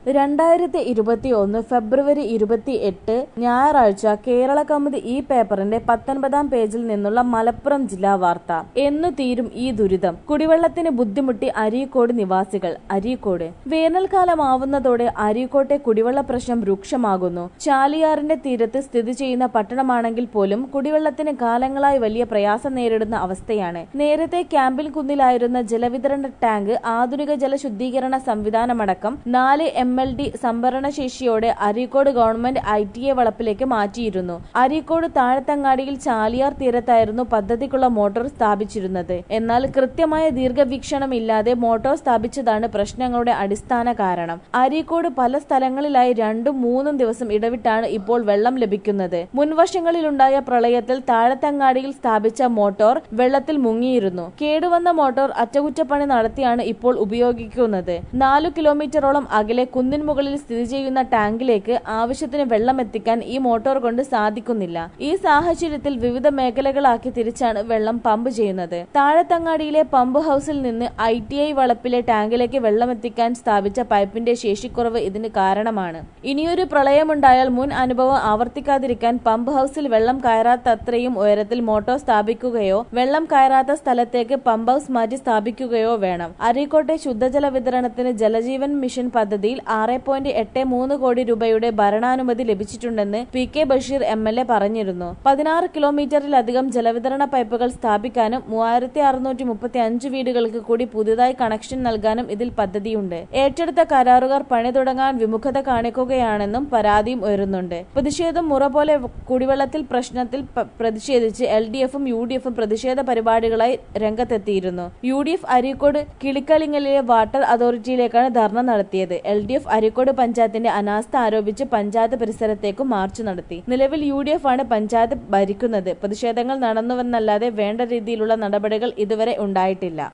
രണ്ടായിരത്തി ഇരുപത്തി ഒന്ന് ഫെബ്രുവരി ഇരുപത്തി എട്ട് ഞായറാഴ്ച കേരള കൗമുദി ഈ പേപ്പറിന്റെ പത്തൊൻപതാം പേജിൽ നിന്നുള്ള മലപ്പുറം ജില്ലാ വാർത്ത എന്നു തീരും ഈ ദുരിതം കുടിവെള്ളത്തിന് ബുദ്ധിമുട്ടി അരീക്കോട് നിവാസികൾ അരീക്കോട് വേനൽക്കാലമാവുന്നതോടെ അരീക്കോട്ടെ കുടിവെള്ള പ്രശ്നം രൂക്ഷമാകുന്നു ചാലിയാറിന്റെ തീരത്ത് സ്ഥിതി ചെയ്യുന്ന പട്ടണമാണെങ്കിൽ പോലും കുടിവെള്ളത്തിന് കാലങ്ങളായി വലിയ പ്രയാസം നേരിടുന്ന അവസ്ഥയാണ് നേരത്തെ ക്യാമ്പിൽ കുന്നിലായിരുന്ന ജലവിതരണ ടാങ്ക് ആധുനിക ജലശുദ്ധീകരണ സംവിധാനമടക്കം നാല് എം എൽ ഡി സംഭരണ ശേഷിയോടെ Areekode government I T A വളപ്പിലേക്ക് മാറ്റിയിരുന്നു അരീക്കോട് താഴത്തങ്ങാടിയിൽ ചാലിയാർ തീരത്തായിരുന്നു പദ്ധതിക്കുള്ള മോട്ടോർ സ്ഥാപിച്ചിരുന്നത് എന്നാൽ കൃത്യമായ ദീർഘവീക്ഷണമില്ലാതെ മോട്ടോർ സ്ഥാപിച്ചതാണ് പ്രശ്നങ്ങളുടെ അടിസ്ഥാന കാരണം അരീക്കോട് പല സ്ഥലങ്ങളിലായി രണ്ടും മൂന്നും ദിവസം ഇടവിട്ടാണ് ഇപ്പോൾ വെള്ളം ലഭിക്കുന്നത് മുൻവർഷങ്ങളിലുണ്ടായ പ്രളയത്തിൽ താഴത്തങ്ങാടിയിൽ സ്ഥാപിച്ച മോട്ടോർ വെള്ളത്തിൽ മുങ്ങിയിരുന്നു കേടുവന്ന മോട്ടോർ അറ്റകുറ്റപ്പണി നടത്തിയാണ് ഇപ്പോൾ ഉപയോഗിക്കുന്നത് നാലു കിലോമീറ്ററോളം അകലെ കുന്നിൻ മുകളിൽ സ്ഥിതി ചെയ്യുന്ന ടാങ്കിലേക്ക് ആവശ്യത്തിന് വെള്ളം എത്തിക്കാൻ ഈ മോട്ടോർ കൊണ്ട് സാധിക്കുന്നില്ല ഈ സാഹചര്യത്തിൽ വിവിധ മേഖലകളാക്കി തിരിച്ചാണ് വെള്ളം പമ്പ് ചെയ്യുന്നത് താഴത്തങ്ങാടിയിലെ പമ്പ് ഹൌസിൽ നിന്ന് ഐ ടി ഐ വളപ്പിലെ ടാങ്കിലേക്ക് വെള്ളം എത്തിക്കാൻ സ്ഥാപിച്ച പൈപ്പിന്റെ ശേഷിക്കുറവ് ഇതിന് കാരണമാണ് ഇനിയൊരു പ്രളയമുണ്ടായാൽ മുൻ അനുഭവം ആവർത്തിക്കാതിരിക്കാൻ പമ്പ് ഹൌസിൽ വെള്ളം കയറാത്തത്രയും ഉയരത്തിൽ മോട്ടോർ സ്ഥാപിക്കുകയോ വെള്ളം കയറാത്ത സ്ഥലത്തേക്ക് പമ്പ് ഹൌസ് മാറ്റി സ്ഥാപിക്കുകയോ വേണം അരീക്കോട്ടെ ശുദ്ധജല വിതരണത്തിന് ജലജീവൻ മിഷൻ പദ്ധതിയിൽ ആറ് പോയിന്റ് എട്ട് മൂന്ന് കോടി രൂപയുടെ ഭരണാനുമതി ലഭിച്ചിട്ടുണ്ടെന്ന് P K Basheer M L A പറഞ്ഞിരുന്നു പതിനാറ് കിലോമീറ്ററിലധികം ജലവിതരണ പൈപ്പുകൾ സ്ഥാപിക്കാനും മൂവായിരത്തി അറുന്നൂറ്റി മുപ്പത്തി അഞ്ച് വീടുകൾക്ക് കൂടി പുതുതായി കണക്ഷൻ നൽകാനും ഇതിൽ പദ്ധതിയുണ്ട് ഏറ്റെടുത്ത കരാറുകാർ പണി തുടങ്ങാൻ വിമുഖത കാണിക്കുകയാണെന്നും പരാതിയും ഉയരുന്നുണ്ട് പ്രതിഷേധം മുറ പോലെ കുടിവെള്ളത്തിൽ പ്രശ്നത്തിൽ പ- പ്രതിഷേധിച്ച് എൽ ഡി എഫും യു ഡി എഫും പ്രതിഷേധ പരിപാടികളായി രംഗത്തെത്തിയിരുന്നു യു ഡി എഫ് അരീക്കോട് കിളിക്കലിങ്ങലിലെ വാട്ടർ അതോറിറ്റിയിലേക്കാണ് ധർണ നടത്തിയത് എൽ ഡി എഫ് അരീക്കോട് പഞ്ചായത്തിന്റെ അനാസ്ഥ ആരോപിച്ച് പഞ്ചായത്ത് പരിസരത്തേക്കും മാർച്ച് നടത്തി നിലവിൽ യു ഡി എഫ് ആണ് പഞ്ചായത്ത് ഭരിക്കുന്നത് പ്രതിഷേധങ്ങൾ നടന്നുവെന്നല്ലാതെ വേണ്ട രീതിയിലുള്ള നടപടികൾ ഇതുവരെ ഉണ്ടായിട്ടില്ല